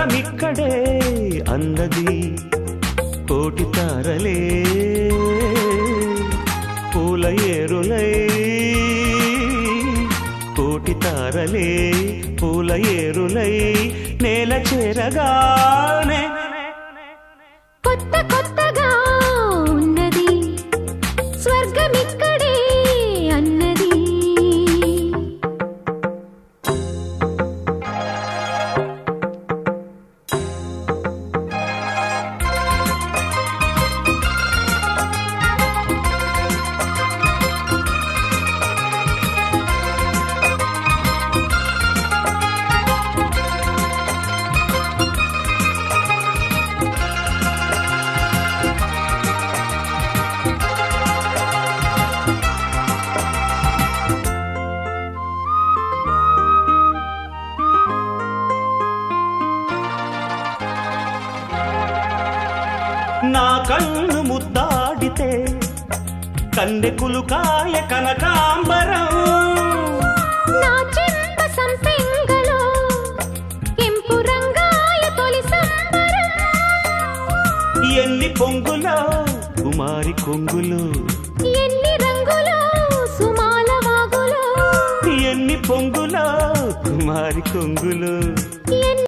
స్వర్గమిక్కడే అన్నది కోటి తారలే పూల ఏరులై కోటి తారలే పూల ఏరులై నేల చేరగానే కొత్త కొత్తగా ఉన్నది స్వర్గమిక్కడే అన్నది నా కన్ను ముద్దాడితే కన్నెకులు కాయ కనకాంబరం నా చెంప సంపెంగలో కెంపు రంగాయ తొలి సంబరం ఎన్ని పొంగులో కుమారి కొంగులు ఎన్ని రంగులో సుమాల వాగులో ఎన్ని పొంగులో కుమారి కొంగులు ఎన్ని